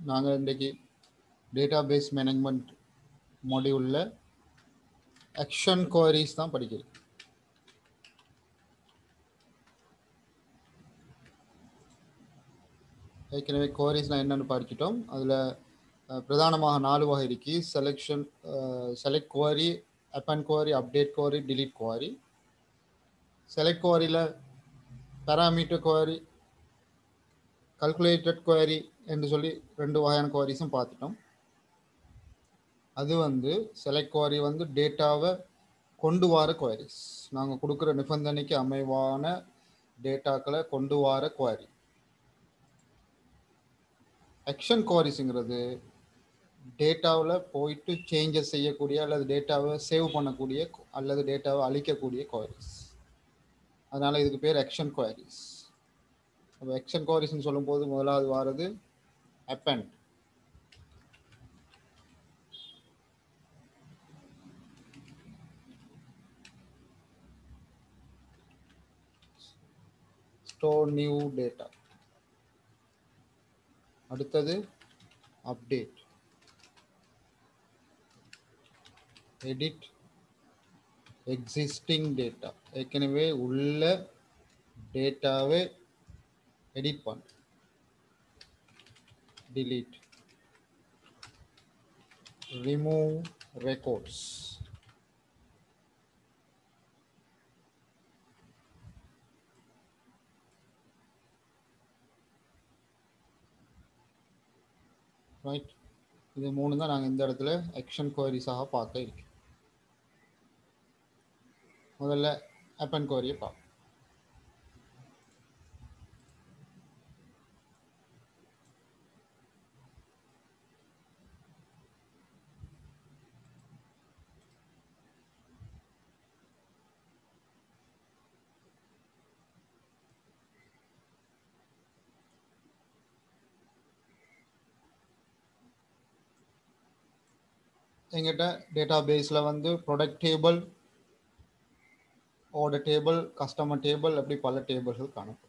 நாங்கள் இன்றைக்கி database management மாடியூலில் ஆக்ஷன் குவரிஸ் தான் படிக்கிறோம் ஏற்கனவே குவரிஸ்லாம் என்னென்னு படிச்சிட்டோம் அதில் பிரதானமாக நாலு வகை இருக்கு selection select query append query update query delete query select குவரியில் பேராமீட்டர் குவரி கல்குலேட்டட் குவரி என்று சொல்லி ரெண்டு வகையான குவரிஸும் பார்த்துட்டோம் அது வந்து செலக்ட் குவரி வந்து டேட்டாவை கொண்டு வர குவரிஸ் நாங்கள் கொடுக்குற நிபந்தனைக்கு அமைவான டேட்டாக்களை கொண்டு வர குவரி ஆக்ஷன் குவாரிஸுங்கிறது டேட்டாவில் போயிட்டு சேஞ்சஸ் செய்யக்கூடிய அல்லது டேட்டாவை சேவ் பண்ணக்கூடிய அல்லது டேட்டாவை அழிக்கக்கூடிய குவாரிஸ் அதனால் இதுக்கு பேர் ஆக்ஷன் குவாரிஸ் அப்போ ஆக்ஷன் குவாரிஸ்னு சொல்லும்போது முதலாவது வாரது அப்பண்ட் ஸ்டோர் நியூ டேட்டா அடுத்தது அப்டேட் எடிட் எக்ஸிஸ்டிங் டேட்டா ஏற்கனவே உள்ள டேட்டாவை எடிட் பண்ண delete remove records ரைட் இது மூணு தான் நாங்கள் இந்த இடத்துல ஆக்ஷன் குவரிஸாக பார்க்க இருக்கோம் முதல்ல அப்பன் குவரியை பார்ப்போம் எங்கிட்ட டேட்டா பேஸில் வந்து product table order table customer table அப்படி பல டேபிள்கள் காணப்படும்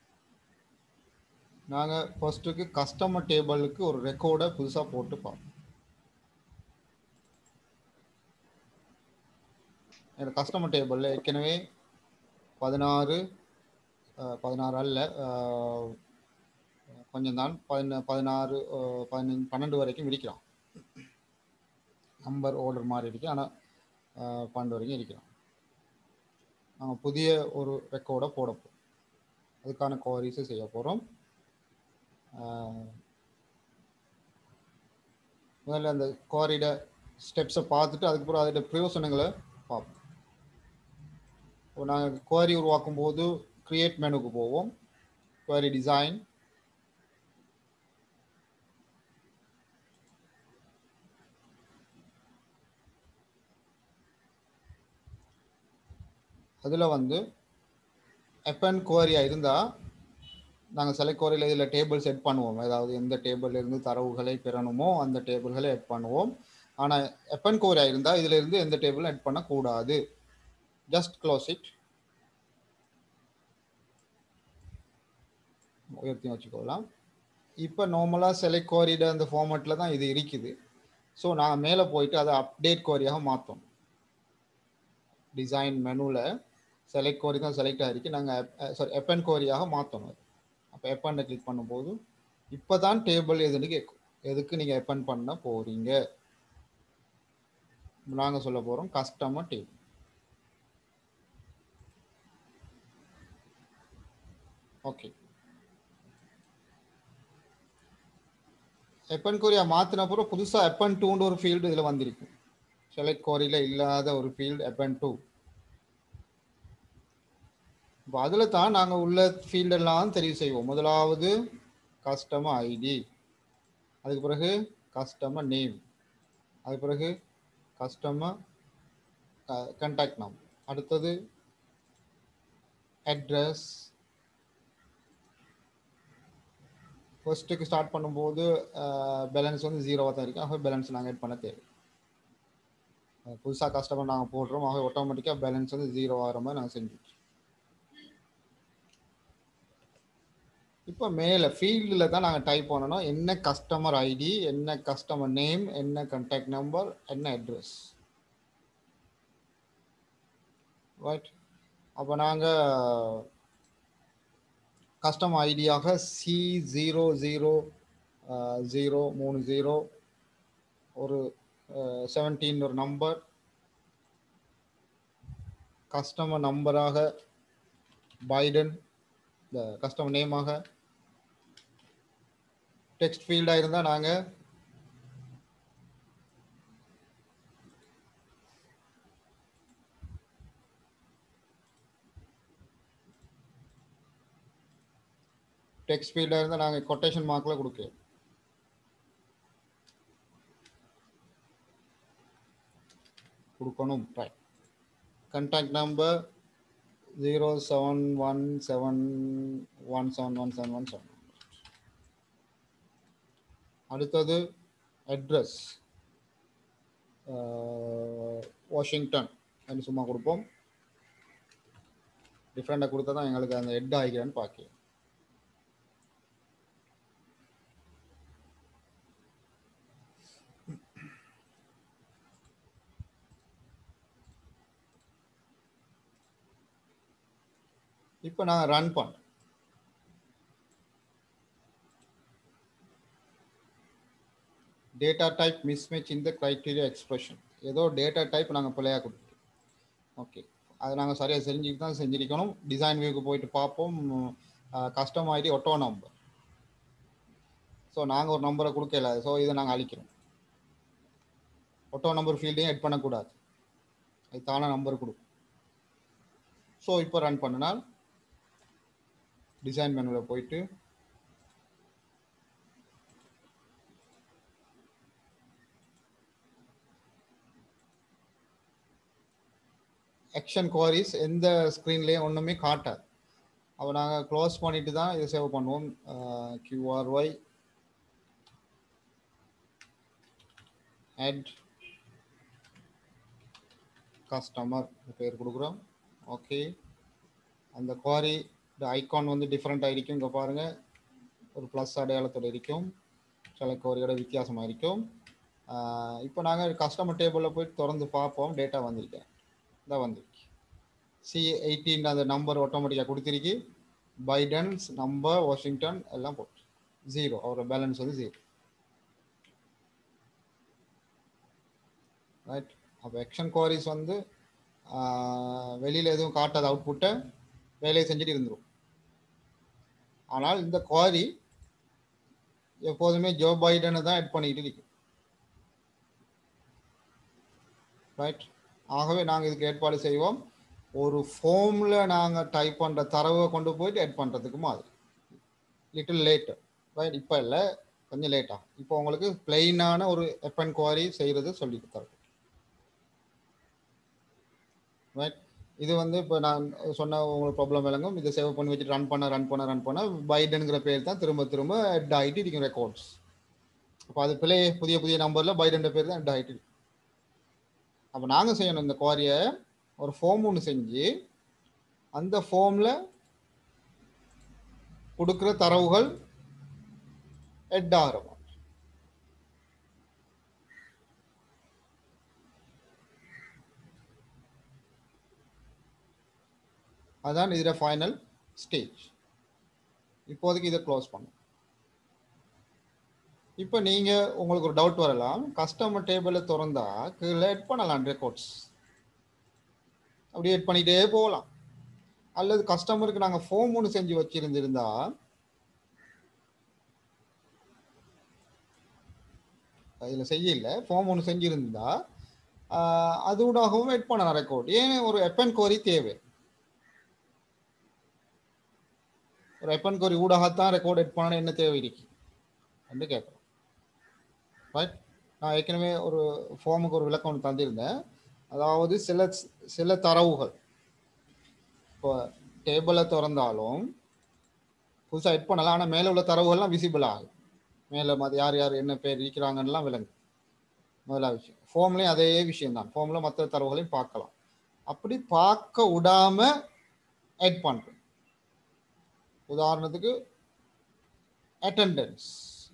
நாங்கள் ஃபர்ஸ்ட்டுக்கு கஸ்டமர் டேபிளுக்கு ஒரு ரெக்கார்டை புதுசாக போட்டு பார்ப்போம் என்னோட கஸ்டமர் டேபிளில் ஏற்கனவே பதினாறு பதினாறு அல்ல கொஞ்சம் தான் பதின பதினாறு பதினஞ்சு பன்னெண்டு வரைக்கும் இருக்கிறோம் நம்பர் ஆர்டர் மாதிரி இருக்கு ஆனால் பன்னெண்டு வரைக்கும் இருக்கிறோம் நாங்கள் புதிய ஒரு ரெக்கார்டை போட போகிறோம் அதுக்கான குவாரிஸை செய்ய போகிறோம் முதல்ல அந்த குவாரியோட ஸ்டெப்ஸை பார்த்துட்டு அதுக்கப்புறம் அதோட பிரயோசனங்களை பார்ப்போம் இப்போ நாங்கள் குவாரி உருவாக்கும் போது க்ரியேட் மெனுக்கு போவோம் குவாரி டிசைன் அதில் வந்து எப்பன் குவரியாக இருந்தால் நாங்கள் செலக்ட் குவரியில் இதில் டேபிள் செட் பண்ணுவோம் அதாவது எந்த டேபிள் இருந்து தரவுகளை பெறணுமோ அந்த டேபிள்களை எட் பண்ணுவோம் ஆனால் எப்பன் குவரியாக இருந்தால் இதில் இருந்து எந்த டேபிளும் எட் பண்ணக்கூடாது ஜஸ்ட் க்ளோஸ் இட் உயர்த்தி வச்சுக்கொள்ளலாம் இப்போ நார்மலாக செலக்ட் குவரிட அந்த ஃபார்மேட்டில் தான் இது இருக்குது ஸோ நாங்கள் மேலே போயிட்டு அதை அப்டேட் குவரியாக மாற்றோம் டிசைன் மெனுவில் செலக்ட் கோரி தான் செலக்ட் ஆகிருக்கு நாங்கள் சாரி எப்பன் கோரியாக மாற்றணும் அப்போ எப்பனை கிளிக் பண்ணும்போது இப்போ தான் டேபிள் எதுன்னு கேட்கும் எதுக்கு நீங்கள் எப்பன் பண்ண போகிறீங்க நாங்கள் சொல்ல போகிறோம் கஸ்டமர் டேபிள் ஓகே எப்பன் கோரியா மாற்றின அப்புறம் புதுசாக எப்பன் டூன்ற ஒரு ஃபீல்டு இதில் வந்திருக்கும் செலக்ட் கோரியில் இல்லாத ஒரு ஃபீல்டு எப்பன் டூ இப்போ அதில் தான் நாங்கள் உள்ள ஃபீல்டெல்லாம் தெரிவு செய்வோம் முதலாவது கஸ்டமர் ஐடி அதுக்கு பிறகு கஸ்டமர் நேம் அதுக்கு பிறகு கஸ்டமர் கண்டாக்ட் நம்பர் அடுத்தது அட்ரஸ் ஃபர்ஸ்ட்டுக்கு ஸ்டார்ட் பண்ணும்போது பேலன்ஸ் வந்து ஜீரோவாக தான் இருக்குது ஆகவே பேலன்ஸ் நாங்கள் ஆட் பண்ண தேவை புதுசாக கஸ்டமர் நாங்கள் போடுறோம் ஆகவே ஆட்டோமேட்டிக்காக பேலன்ஸ் வந்து ஜீரோ ஆகிற மாதிரி நாங்கள் செஞ்சு இப்போ மேலே ஃபீல்டில் தான் நாங்கள் டைப் பண்ணணும் என்ன கஸ்டமர் ஐடி என்ன கஸ்டமர் நேம் என்ன கான்டாக்ட் நம்பர் என்ன அட்ரஸ் ரைட் அப்போ நாங்கள் கஸ்டமர் ஐடியாக சி ஜீரோ ஜீரோ ஜீரோ மூணு ஜீரோ ஒரு செவன்டீன் ஒரு நம்பர் கஸ்டமர் நம்பராக பைடன் இந்த கஸ்டமர் நேமாக டெக்ஸ்ட் ஃபீல்டாக இருந்தால் நாங்கள் டெக்ஸ்ட் ஃபீல்டாக இருந்தால் நாங்கள் கொட்டேஷன் மார்க்கில் கொடுக்க கொடுக்கணும் right contact number zero seven one seven one seven one seven one seven அடுத்தது அட்ரஸ் வாஷிங்டன் அப்படின்னு சும்மா கொடுப்போம் டிஃப்ரெண்டாக கொடுத்தா தான் எங்களுக்கு அந்த ஹெட் ஆகிக்கிறேன்னு பார்க்க இப்போ நான் ரன் பண்ணேன் டேட்டா டைப் மிஸ்மேட்ச் இந்த க்ரைட்டீரியா எக்ஸ்பிரஷன் ஏதோ டேட்டா டைப் நாங்கள் பிள்ளையாக கொடுத்துட்டோம் ஓகே அதை நாங்கள் சரியாக செஞ்சுட்டு தான் செஞ்சிருக்கணும் டிசைன் வியூக்கு போயிட்டு பார்ப்போம் custom ID auto number so நாங்கள் ஒரு நம்பரை கொடுக்கல ஸோ இதை நாங்கள் அழிக்கிறோம் ஒட்டோ நம்பர் ஃபீல்டையும் எட் பண்ணக்கூடாது அது தானே நம்பர் கொடுக்கும் ஸோ இப்போ ரன் பண்ணினால் டிசைன் மெனுவில் போயிட்டு ஆக்ஷன் குவாரிஸ் எந்த ஸ்க்ரீன்லேயும் ஒன்றுமே காட்டாது அப்போ நாங்கள் க்ளோஸ் பண்ணிட்டு தான் இதை சேவ் பண்ணுவோம் கியூஆர்ஒய் அட் கஸ்டமர் பேர் கொடுக்குறோம் ஓகே அந்த குவாரி இந்த ஐகான் வந்து டிஃப்ரெண்ட்டாக இருக்கும் இங்கே பாருங்கள் ஒரு ப்ளஸ் அடையாளத்தோடு இருக்கும் சில குவாரியோட வித்தியாசமாக இருக்கும் இப்போ நாங்கள் கஸ்டமர் டேபிளில் போயிட்டு திறந்து பார்ப்போம் டேட்டா வந்திருக்கேன் இதான் வந்திருக்கு சி எயிட்டீன் அந்த நம்பர் ஆட்டோமேட்டிக்காக கொடுத்துருக்கு பைடன்ஸ் நம்பர் வாஷிங்டன் எல்லாம் போட்டு ஜீரோ அவரோட பேலன்ஸ் வந்து ஜீரோ ரைட் அப்போ எக்ஷன் குவாரிஸ் வந்து வெளியில் எதுவும் காட்டாத அவுட்புட்டை வேலையை செஞ்சுட்டு இருந்துடும் ஆனால் இந்த குவாரி எப்போதுமே ஜோ பைடனை தான் எட் பண்ணிக்கிட்டு இருக்கு ரைட் ஆகவே நாங்கள் இதுக்கு ஏற்பாடு செய்வோம் ஒரு ஃபோமில் நாங்கள் டைப் பண்ணுற தரவை கொண்டு போயிட்டு எட் பண்ணுறதுக்கு மாதிரி லிட்டில் லேட்டு ரைட் இப்போ இல்லை கொஞ்சம் லேட்டாக இப்போ உங்களுக்கு பிளெயினான ஒரு எப்பன் குவாரி செய்கிறது சொல்லி தரோம் ரைட் இது வந்து இப்போ நான் சொன்ன உங்களுக்கு ப்ராப்ளம் விளங்கும் இதை சேவ் பண்ணி வச்சுட்டு ரன் பண்ண ரன் பண்ண ரன் பண்ண பைடனுங்கிற பேர் தான் திரும்ப திரும்ப ஹெட் ஆகிட்டு இருக்கும் ரெக்கார்ட்ஸ் அப்போ அது பிள்ளை புதிய புதிய நம்பரில் பைடன் பேர் தான் ஹெட் ஆகிட்டு அப்போ நாங்கள் செய்யணும் இந்த குவாரியை ஒரு ஃபார்ம் ஒன்று செஞ்சு அந்த ஃபார்மில் கொடுக்குற தரவுகள் ஹெட் ஆகிற அதான் இதில் ஃபைனல் ஸ்டேஜ் இப்போதைக்கு இதை க்ளோஸ் பண்ணும் இப்போ நீங்கள் உங்களுக்கு ஒரு டவுட் வரலாம் கஸ்டமர் டேபிளை திறந்தா கீழே எட் பண்ணலாம் ரெக்கார்ட்ஸ் அப்படி எட் பண்ணிகிட்டே போகலாம் அல்லது கஸ்டமருக்கு நாங்கள் ஃபோம் ஒன்று செஞ்சு வச்சுருந்துருந்தா இதில் செய்யல ஃபார்ம் ஒன்று செஞ்சுருந்தா அதோடாகவும் எட் பண்ணலாம் ரெக்கார்ட் ஏன் ஒரு எப்பன் கோரி தேவை ஒரு எப்பன் கோரி ஊடாகத்தான் ரெக்கார்ட் எட் பண்ணணும் என்ன தேவை இருக்கு என்று கேட்குறோம் ரைட் நான் ஏற்கனவே ஒரு ஃபார்முக்கு ஒரு விளக்கம் ஒன்று தந்திருந்தேன் அதாவது சில சில தரவுகள் இப்போ டேபிளை திறந்தாலும் புதுசாக எட் பண்ணலாம் ஆனால் மேலே உள்ள தரவுகள்லாம் விசிபிள் ஆகும் மேலே மற்ற யார் யார் என்ன பேர் இருக்கிறாங்கன்னெலாம் விளங்கு முதலாவது விஷயம் ஃபோம்லேயும் அதே விஷயம்தான் ஃபோமில் மற்ற தரவுகளையும் பார்க்கலாம் அப்படி பார்க்க விடாமல் எட் பண்ணுறோம் உதாரணத்துக்கு அட்டெண்டன்ஸ்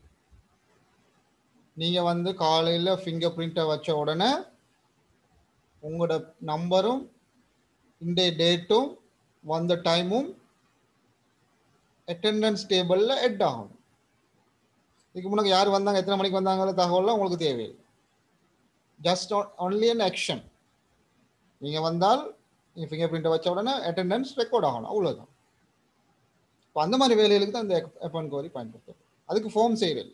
நீங்கள் வந்து காலையில் ஃபிங்கர் பிரிண்ட்டை வச்ச உடனே உங்களோட நம்பரும் இன்றைய டேட்டும் வந்த டைமும் அட்டெண்டன்ஸ் டேபிளில் எட் ஆகணும் இதுக்கு முன்னாடி யார் வந்தாங்க எத்தனை மணிக்கு வந்தாங்கிற தகவலாம் உங்களுக்கு தேவையில்லை ஜஸ்ட் ஒன்லி அன் ஆக்ஷன் நீங்கள் வந்தால் நீங்கள் ஃபிங்கர் பிரிண்ட்டை வச்ச உடனே அட்டெண்டன்ஸ் ரெக்கார்ட் ஆகணும் அவ்வளோதான் இப்போ அந்த மாதிரி வேலைகளுக்கு தான் இந்த எஃப்என் கோரி பயன்படுத்தும் அதுக்கு ஃபார்ம் செய்யறது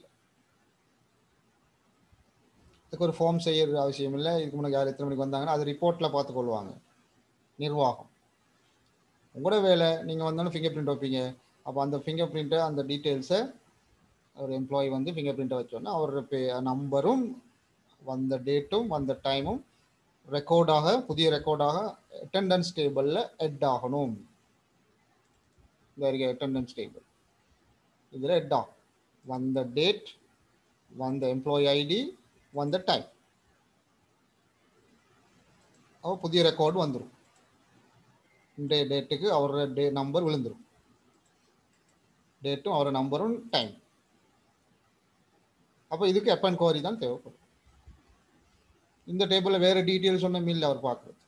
அதுக்கு ஒரு ஃபார்ம் செய்யற அவசியம் இல்லை இதுக்கு முன்னாடி யார் எத்தனை மணிக்கு வந்தாங்கன்னா அது ரிப்போர்ட்டில் பார்த்துக்கொள்வாங்க நிர்வாகம் உங்களோட வேலை நீங்கள் வந்தாலும் ஃபிங்கர் பிரிண்ட் வைப்பீங்க அப்போ அந்த ஃபிங்கர் பிரிண்ட்டை அந்த டீட்டெயில்ஸை ஒரு எம்ப்ளாயி வந்து ஃபிங்கர் பிரிண்ட்டை வச்சோன்னா அவரோட பே நம்பரும் வந்த டேட்டும் வந்த டைமும் ரெக்கார்டாக புதிய ரெக்கார்டாக அட்டெண்டன்ஸ் டேபிளில் எட் ஆகணும் இந்த இருக்க அட்டெண்டன்ஸ் டேபிள் இதில் எட் ஆகும் வந்த டேட் வந்த எம்ப்ளாயி ஐடி வந்த டைம் அப்போ புதிய ரெக்கார்டு வந்துடும் இன்றைய டேட்டுக்கு அவரோட டே நம்பர் விழுந்துடும் டேட்டும் அவரோட நம்பரும் டைம் அப்போ இதுக்கு எப்பன் கோரி தான் தேவைப்படும் இந்த டேபிளில் வேறு டீட்டெயில்ஸ் ஒன்றும் இல்லை அவர் பார்க்குறது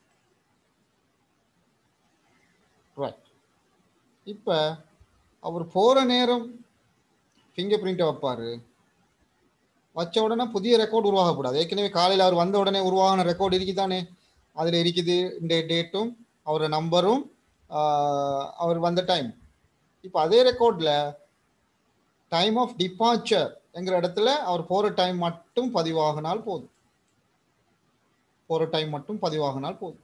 ரைட் இப்போ அவர் போகிற நேரம் ஃபிங்கர் பிரிண்ட்டை வைப்பார் வச்ச உடனே புதிய ரெக்கார்டு உருவாகக்கூடாது ஏற்கனவே காலையில் அவர் வந்த உடனே உருவாகின ரெக்கார்டு இருக்குதானே அதில் இருக்குது இந்த டேட்டும் அவரோட நம்பரும் அவர் வந்த டைம் இப்போ அதே ரெக்கார்டில் டைம் ஆஃப் டிபார்ச்சர் என்கிற இடத்துல அவர் போகிற டைம் மட்டும் பதிவாகினால் போதும் போகிற டைம் மட்டும் பதிவாகினால் போதும்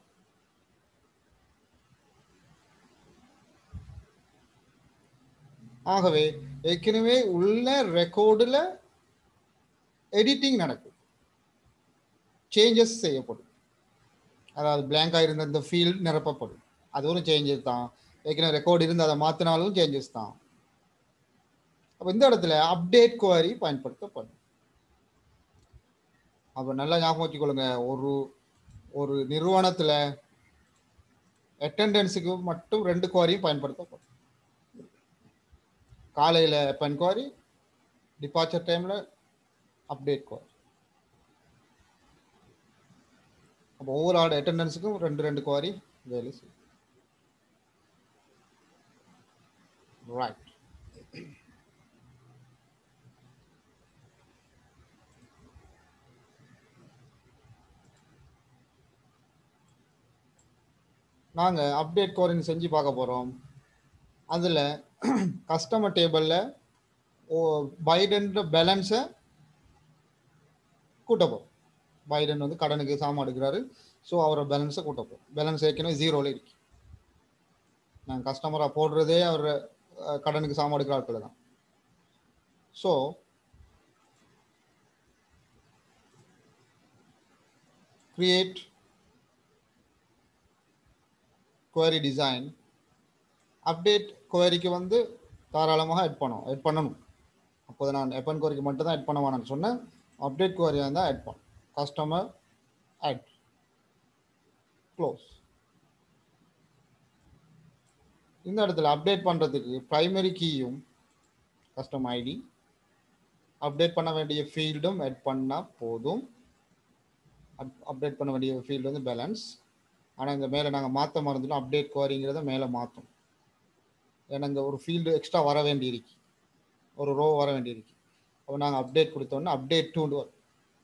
ஆகவே ஏற்கனவே உள்ள ரெக்கார்டில் எடிட்டிங் நடக்கும் சேஞ்சஸ் செய்யப்படும் அதாவது பிளாங்காக இருந்த இந்த ஃபீல்ட் நிரப்பப்படும் அது ஒரு சேஞ்சஸ் தான் ஏற்கனவே ரெக்கார்டு இருந்து அதை மாற்றினாலும் சேஞ்சஸ் தான் அப்போ இந்த இடத்துல அப்டேட் குவாரி பயன்படுத்தப்படும் அப்போ நல்லா ஞாபகம் வச்சுக்கொள்ளுங்க ஒரு ஒரு நிறுவனத்தில் அட்டெண்டன்ஸுக்கு மட்டும் ரெண்டு குவாரியும் பயன்படுத்தப்படும் காலையில் பென் குவாரி டிபார்ச்சர் டைமில் அப்டேட் குவாரி அப்போ ஒவ்வொரு ஆடு அட்டெண்டன்ஸுக்கும் ரெண்டு ரெண்டு குவாரி வேலை செய்யும் ரைட் நாங்கள் அப்டேட் கோரிங் செஞ்சு பார்க்க போகிறோம் அதில் கஸ்டமர் டேபிளில் ஓ பைடன் பேலன்ஸை கூட்ட போகிறோம் பைடன் வந்து கடனுக்கு சாமான் எடுக்கிறாரு ஸோ அவரோட பேலன்ஸை கூட்ட போகிறோம் பேலன்ஸ் ஏற்கனவே ஜீரோவில் இருக்கு நாங்கள் கஸ்டமராக போடுறதே அவர் கடனுக்கு சாமான் எடுக்கிற ஆட்கள் தான் so create query design update குவரிக்கு வந்து தாராளமாக ஆட் பண்ணணும் ஆட் பண்ணணும் அப்போது நான் எப்பன் குவரிக்கு மட்டும் தான் ஆட் பண்ண வேணாம்னு சொன்னேன் அப்டேட் குவரியாக இருந்தால் ஆட் பண்ணும் கஸ்டமர் ஆட் க்ளோஸ் இந்த இடத்துல அப்டேட் பண்ணுறதுக்கு ப்ரைமரி கீயும் கஸ்டம் ஐடி அப்டேட் பண்ண வேண்டிய ஃபீல்டும் ஆட் பண்ணால் போதும் அப்டேட் பண்ண வேண்டிய ஃபீல்டு வந்து பேலன்ஸ் ஆனால் இந்த மேலே நாங்கள் மாற்ற மறந்துட்டோம் அப்டேட் குவாரிங்கிறத மேலே மாற்றும் ஏன்னா இங்கே ஒரு ஃபீல்டு எக்ஸ்ட்ரா வர வேண்டியிருக்கு ஒரு ரோ வர வேண்டியிருக்கு அப்போ நாங்கள் அப்டேட் கொடுத்தோன்னே அப்டேட் டூண்டு வரும்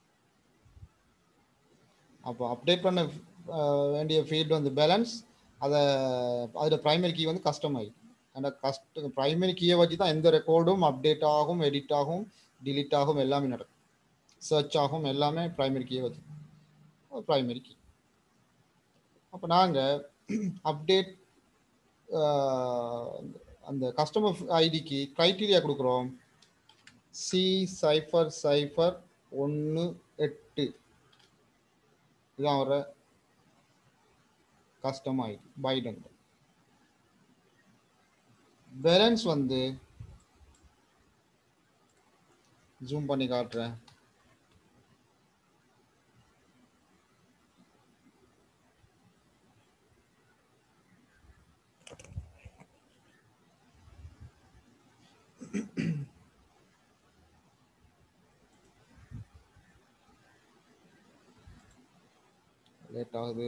அப்போ அப்டேட் பண்ண வேண்டிய ஃபீல்டு வந்து பேலன்ஸ் அதை அதில் ப்ரைமரி கீ வந்து கஸ்டம் ஆகி அந்த கஸ்ட் ப்ரைமரி கீயை வச்சு தான் எந்த ரெக்கார்டும் அப்டேட் ஆகும் எடிட் ஆகும் டிலீட் ஆகும் எல்லாமே நடக்கும் சர்ச் ஆகும் எல்லாமே ப்ரைமரி கீயை வச்சு ப்ரைமரி கீ அப்போ நாங்கள் அப்டேட் அந்த கஸ்டமர் ஐடிக்கு க்ரைட்டீரியா கொடுக்குறோம் சி சைஃபர் சைஃபர் ஒன்று எட்டு இதுதான் வர கஸ்டம் ஐடி பைடன் பேலன்ஸ் வந்து ஜூம் பண்ணி காட்டுறேன் லேட் ஆகுது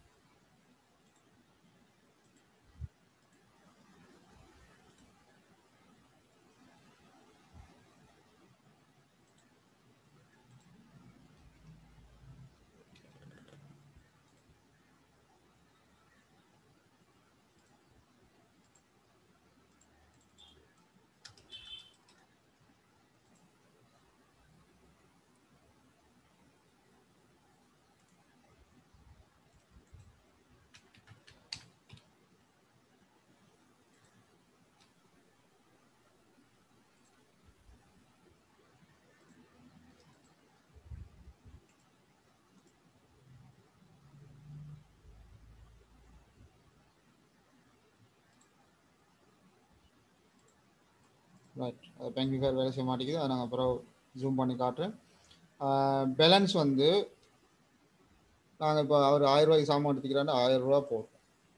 ரைட் அது பெங்கிஃபயர் வேலை செய்ய மாட்டேங்குது அதை நாங்கள் அப்புறம் ஜூம் பண்ணி காட்டுறேன் பேலன்ஸ் வந்து நாங்கள் இப்போ அவர் ஆயிரம் ரூபாய்க்கு சாமான் எடுத்துக்கிறாரு ஆயிரம் ரூபா போடுறோம்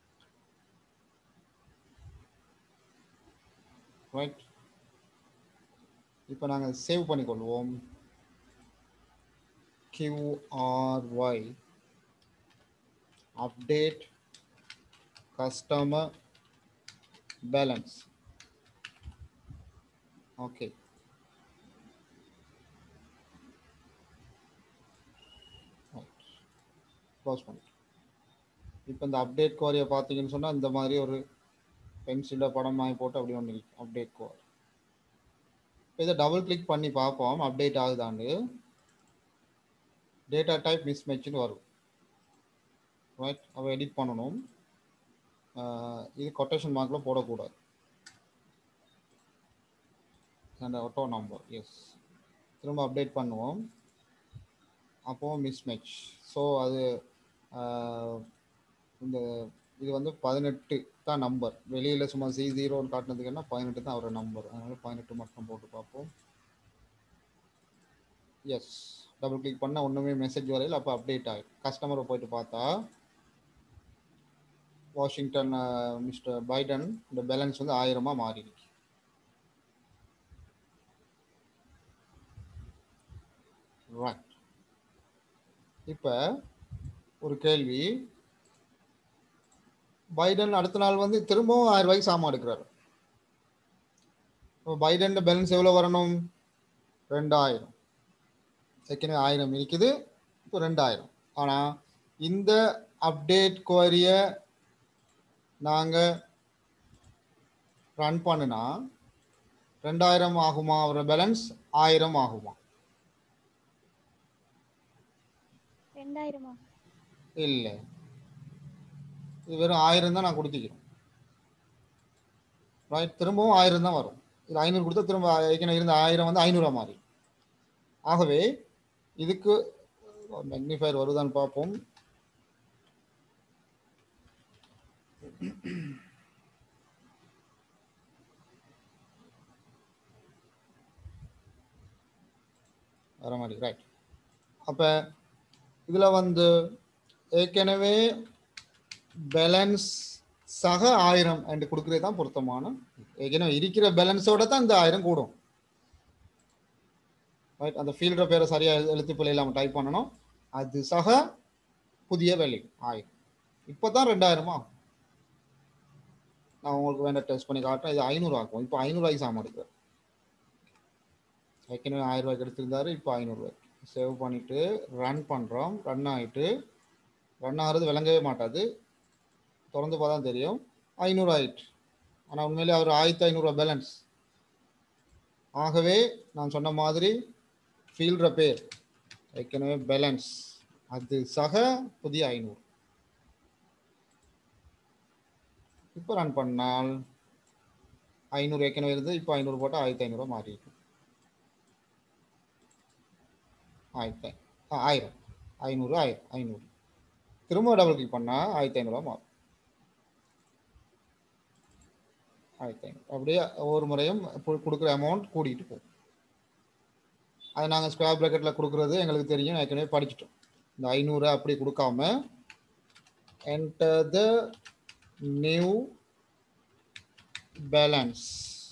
ரைட் இப்போ நாங்கள் சேவ் பண்ணிக்கொள்வோம் QRY update customer balance okay close பண்ணிட்டு இப்போ இந்த அப்டேட் கோரியை பார்த்தீங்கன்னு சொன்னால் இந்த மாதிரி ஒரு பென்சிலில் படம் வாங்கி போட்டு அப்படி ஒன்று அப்டேட் கோர் இதை டபுள் கிளிக் பண்ணி பார்ப்போம் அப்டேட் ஆகுதாண்டு டேட்டா டைப் மிஸ் மேட்ச்னு வரும் ரைட் அவ எடிட் பண்ணணும் ஆஹ் இது கொட்டேஷன் மார்க்கில் போடக்கூடாது அந்த ஆட்டோ நம்பர் எஸ் திரும்ப அப்டேட் பண்ணுவோம் அப்போவும் மிஸ் மேட்ச் ஸோ அது ஆஹ் இந்த இது வந்து பதினெட்டு தான் நம்பர் வெளியில் சும்மா சி ஜீரோன்னு காட்டினதுக்குன்னா பதினெட்டு தான் அவரோட நம்பர் அதனால பதினெட்டு மட்டும் போட்டு பார்ப்போம் எஸ் டபுள் கிளிக் பண்ணால் ஒன்றுமே மெசேஜ் வரையில் அப்போ அப்டேட் ஆகிடும் கஸ்டமரை போயிட்டு பார்த்தா வாஷிங்டன் மிஸ்டர் பைடன் இந்த பேலன்ஸ் வந்து ஆயிரமா மாறிடுச்சு ரைட் இப்போ ஒரு கேள்வி பைடன் அடுத்த நாள் வந்து திரும்பவும் ஆயிரம் ரூபாய்க்கு சாமான் எடுக்கிறாரு இப்போ பைடன் பேலன்ஸ் எவ்வளோ வரணும் ரெண்டாயிரம் ஏற்கனவே ஆயிரம் இருக்குது இப்போ ரெண்டாயிரம் ஆனால் இந்த அப்டேட் குவரியை நாங்கள் ரன் பண்ணுனா ரெண்டாயிரம் ஆகுமா அவரோட பேலன்ஸ் ஆயிரம் ஆகுமா ரெண்டாயிரமா இல்லை இது வெறும் ஆயிரம் தான் நான் கொடுத்துக்கிறேன் ரைட் திரும்பவும் ஆயிரம் தான் வரும் இது ஐநூறு கொடுத்தா திரும்ப ஏற்கனவே இருந்த ஆயிரம் வந்து ஐநூறுவா மாறி ஆகவே இதுக்கு மேக்னிஃபயர் வருதான்னு பார்ப்போம் வர மாதிரி ரைட் அப்போ இதில் வந்து ஏற்கனவே பேலன்ஸ் சக ஆயிரம் என்று கொடுக்குறது தான் பொருத்தமான ஏற்கனவே இருக்கிற பேலன்ஸோட தான் இந்த ஆயிரம் கூடும் ரைட் அந்த ஃபீல்டர் பேரை சரியாக எழுத்து பிள்ளை இல்லாமல் டைப் பண்ணணும் அது சக புதிய வேல்யூ ஆயிரம் இப்போ தான் ரெண்டாயிரமா நான் உங்களுக்கு வேண்ட டெஸ்ட் பண்ணி காட்டுறேன் இது ஐநூறு ஆக்கும் இப்போ ஐநூறுவாய்க்கு சாமான் எடுக்கிறேன் ஏற்கனவே ஆயிரம் ரூபாய்க்கு எடுத்திருந்தாரு இப்போ ஐநூறுரூவாய்க்கு சேவ் பண்ணிட்டு ரன் பண்ணுறோம் ரன் ஆகிட்டு ரன் ஆகிறது விளங்கவே மாட்டாது திறந்து பார்த்தா தான் தெரியும் ஐநூறு ஆயிட்டு ஆனால் உண்மையிலே அவர் ஆயிரத்தி ஐநூறுரூவா பேலன்ஸ் ஆகவே நான் சொன்ன மாதிரி ஃபீல்ட்ர பேர் ஏற்கனவே பேலன்ஸ் அது சக புதிய ஐநூறு இப்போ ரன் பண்ணால் ஐநூறு ஏற்கனவே இருந்து இப்போ ஐநூறு போட்டால் ஆயிரத்தி ஐநூறுரூவா மாறி இருக்கும் ஆயிரத்தி ஆ, ஆயிரம் ஐநூறு ஆயிரம் ஐநூறு திரும்ப டபுள் கிளிக் பண்ணால் ஆயிரத்தி ஐநூறுரூவா மாறும் ஆயிரத்தி ஐநூறு அப்படியே ஒவ்வொரு முறையும் கு- கொடுக்குற அமௌண்ட் கூடிட்டு போகும் அது நாங்கள் ஸ்கொயர் ப்ராக்கெட்டில் கொடுக்குறது எங்களுக்கு தெரியும் ஏற்கனவே படிச்சிட்டோம் இந்த ஐநூறு அப்படி கொடுக்காம enter the new balance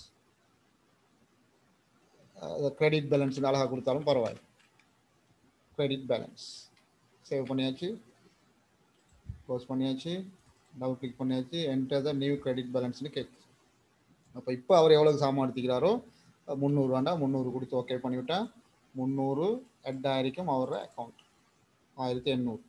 credit balance அழகாக கொடுத்தாலும் பரவாயில்ல கிரெடிட் பேலன்ஸ் சேவ் பண்ணியாச்சு க்ளோஸ் பண்ணியாச்சு டபுள் கிளிக் பண்ணியாச்சு என்டர் த நியூ கிரெடிட் பேலன்ஸ்னு கேட்குது அப்போ இப்போ அவர் எவ்வளோக்கு சாமான் எடுத்துக்கிறாரோ முந்நூறு வேண்டா முந்நூறு கொடுத்து ஓகே பண்ணிவிட்டா முந்நூறு அட் ஆயிருக்கும் அவரோட அக்கௌண்ட் ஆயிரத்தி எண்ணூறு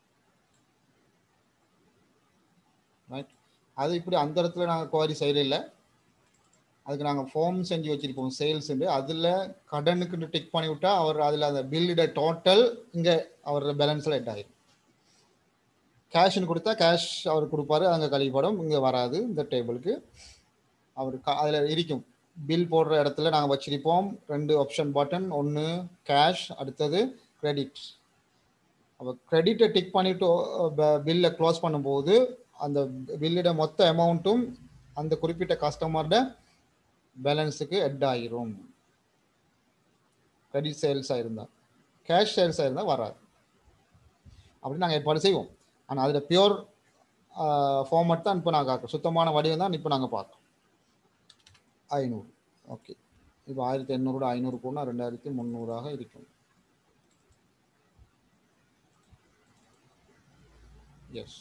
ரைட் அது இப்படி அந்த இடத்துல நாங்கள் குவாரி செய்யல அதுக்கு நாங்கள் ஃபார்ம் செஞ்சு வச்சிருப்போம் சேல்ஸ் அதில் கடனுக்கு டிக் பண்ணி விட்டா அவர் அதில் அந்த பில்லிட டோட்டல் இங்கே அவர் பேலன்ஸில் எட் ஆயிரும் கேஷ்னு கொடுத்தா கேஷ் அவர் கொடுப்பாரு அங்கே கழிப்படும் இங்கே வராது இந்த டேபிளுக்கு அவர் அதில் இருக்கும் பில் போடுற இடத்துல நாங்கள் வச்சிருப்போம் ரெண்டு ஆப்ஷன் பட்டன் ஒன்று கேஷ் அடுத்தது கிரெடிட் அப்போ கிரெடிட்டை டிக் பண்ணிட்டு பில்லை க்ளோஸ் பண்ணும்போது அந்த பில்லிட மொத்த அமௌண்ட்டும் அந்த குறிப்பிட்ட கஸ்டமரோட பேலன்ஸுக்கு எட் ஆகிரும் கிரெடிட் சேல்ஸாக இருந்தால் கேஷ் சேல்ஸாக இருந்தால் வராது அப்படி நாங்கள் ஏற்பாடு செய்வோம் ஆனால் அதில் பியோர் ஃபார்மட் தான் இப்போ நாங்கள் பார்க்குறோம் சுத்தமான வடிவம் தான் இப்போ நாங்கள் பார்க்குறோம் ஐநூறு ஓகே இப்போ ஆயிரத்தி எண்ணூறு ஐநூறு போனால் ரெண்டாயிரத்தி முந்நூறாக இருக்கும் எஸ்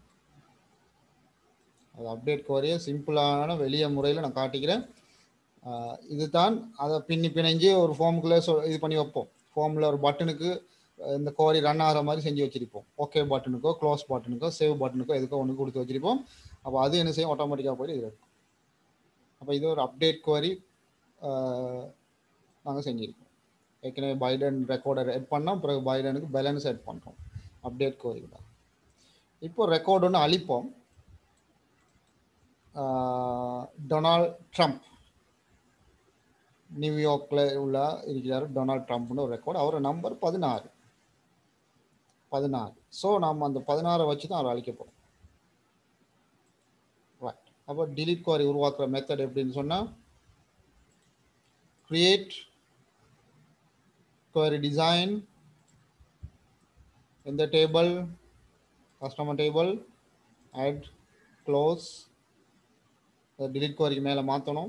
அது அப்டேட் கோரிய சிம்பிளான வெளிய முறையில் நான் காட்டிக்கிறேன் இதுதான் அதை பின்னி பிணைஞ்சு ஒரு ஃபார்முக்குள்ளே சொ இது பண்ணி வைப்போம் ஃபார்மில் ஒரு பட்டனுக்கு இந்த கோரி ரன் ஆகிற மாதிரி செஞ்சு வச்சிருப்போம் ஓகே பட்டனுக்கோ க்ளோஸ் பட்டனுக்கோ சேவ் பட்டனுக்கோ எதுக்கோ ஒன்று கொடுத்து வச்சிருப்போம் அப்போ அது என்ன செய்யும் ஆட்டோமேட்டிக்காக போய் இதில் இருக்கும் அப்போ இது ஒரு அப்டேட் குவரி நாங்கள் செஞ்சுருக்கோம் ஏற்கனவே பைடன் ரெக்கார்டர் எட் பண்ணோம் பிறகு பைடனுக்கு பேலன்ஸ் எட் பண்ணுறோம் அப்டேட் குவரி தான் இப்போ ரெக்கார்டு ஒன்று அழிப்போம் டொனால்ட் ட்ரம்ப் நியூயார்க்கில் உள்ள இருக்கிறார் டொனால்ட் ட்ரம்ப்னு ஒரு ரெக்கார்டு அவரோட நம்பர் பதினாறு பதினாறு ஸோ நாம் அந்த பதினாறை வச்சு தான் அவர் அழிக்க போகிறோம் ரைட் அப்போ டிலீட் குவாரி உருவாக்குற மெத்தட் எப்படின்னு சொன்னால் கிரியேட் குவாரி டிசைன் இந்த table customer table add close delete குவாரிக்கு மேலே மாற்றணும்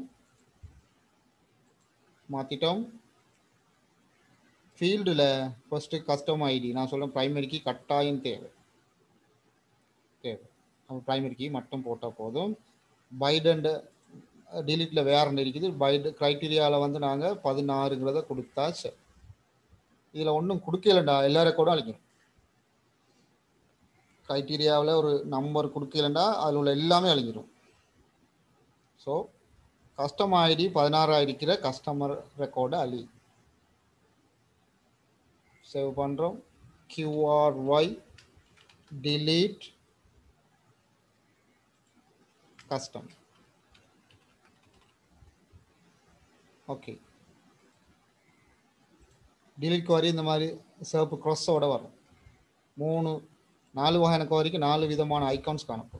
மாற்றிட்டோம் ஃபீல்டில் ஃபஸ்ட்டு கஸ்டம் ஐடி நான் சொல்கிறேன் ப்ரைமரிக்கு கட்டாயம் தேவை தேவை நம்ம ப்ரைமரிக்கு மட்டும் போட்டால் போதும் பைடண்ட் டிலீட்டில் வேற இருக்குது பைடு க்ரைட்டீரியாவில் வந்து நாங்கள் பதினாறுங்கிறத கொடுத்தாச்சு இதில் ஒன்றும் கொடுக்கலண்டா எல்லா ரெக்கார்டும் அழிக்கணும் க்ரைட்டீரியாவில் ஒரு நம்பர் கொடுக்கலண்டா அதில் உள்ள எல்லாமே அழிஞ்சிடும் ஸோ கஸ்டமர் ஐடி பதினாறாக இருக்கிற கஸ்டமர் ரெக்கார்டை அழி சேவ் பண்ணுறோம் QRY delete custom okay delete query இந்த மாதிரி சிவப்பு க்ராஸோட வரும் மூணு நாலு வகையான குவாரிக்கு நாலு விதமான ஐகான்ஸ் காணப்படும்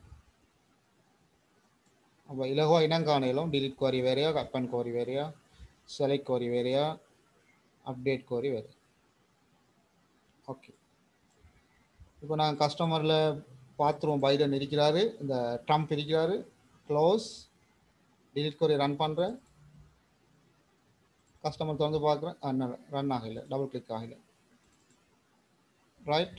அப்போ இலகுவா இனம் காணையிலும் delete query வேறையா அப்பன் query வேறையா செலக்ட் query வேறையா அப்டேட் query வேறு ஓகே இப்போ நாங்கள் கஸ்டமரில் பார்த்துருவோம் பைடன் இருக்கிறாரு இந்த ட்ரம்ப் இருக்கிறாரு க்ளோஸ் delete query ரன் பண்ணுறேன் கஸ்டமர் திறந்து பார்க்குறேன் ரன் ஆகலை டபுள் கிளிக் ஆகலை ரைட்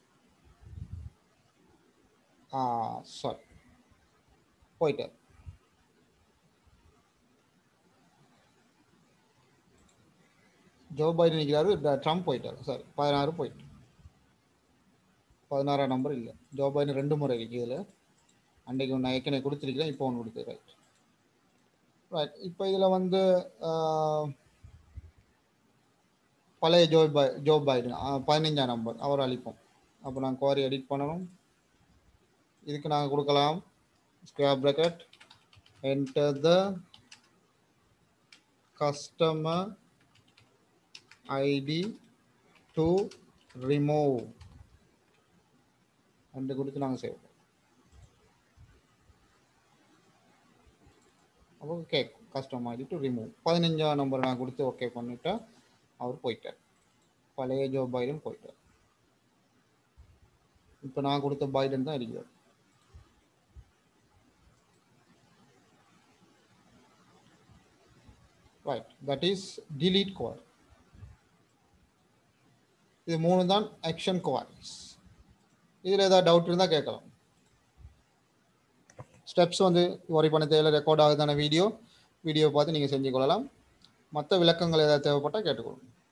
ஆ சாரி போயிட்டார் ஜோ பைடன் நிற்கிறாரு ட- ட்ரம்ப் போயிட்டார் சாரி பதினாறு போயிட்டு பதினாறாம் நம்பர் இல்லை ஜோ பைடன் ரெண்டு முறை இருக்கு இதில் அன்றைக்கு ஒன்று ஏற்கனவே கொடுத்துருக்கிறேன் இப்போ ஒன்று கொடுத்து ரைட் ரைட் இப்போ இதில் வந்து ஆஹ், பழைய ஜோ பை ஜோ பைடன் ஆஹ், பதினஞ்சாம் நம்பர் அவர் அளிப்போம் அப்போ நான் குவாரி எடிட் பண்ணணும் இதுக்கு நாங்கள் கொடுக்கலாம் square bracket enter the customer id to remove ரெண்டு கொடுத்து நாங்கள் சேவ் அப்போ கேட்கும் கஸ்டமர் ஐடி டு ரிமூவ் பதினஞ்சாம் நம்பர் நான் கொடுத்து ஓகே பண்ணிட்டா அவர் போயிட்டார் பழைய ஜோ பைடன் போயிட்டார் இப்போ நான் கொடுத்த பைடன் தான் இருக்கிறார் right that is delete query இது மூணு தான் ஆக்ஷன் குவாரிஸ் இதில் ஏதாவது டவுட் இருந்தால் கேட்கலாம் ஸ்டெப்ஸ் வந்து ஒரி பண்ண தேவையில்ல ரெக்கார்ட் ஆகுதான வீடியோ வீடியோ பார்த்து நீங்கள் செஞ்சு கொள்ளலாம் மற்ற விளக்கங்கள் ஏதாவது தேவைப்பட்டால் கேட்டுக்கொள்ளுங்க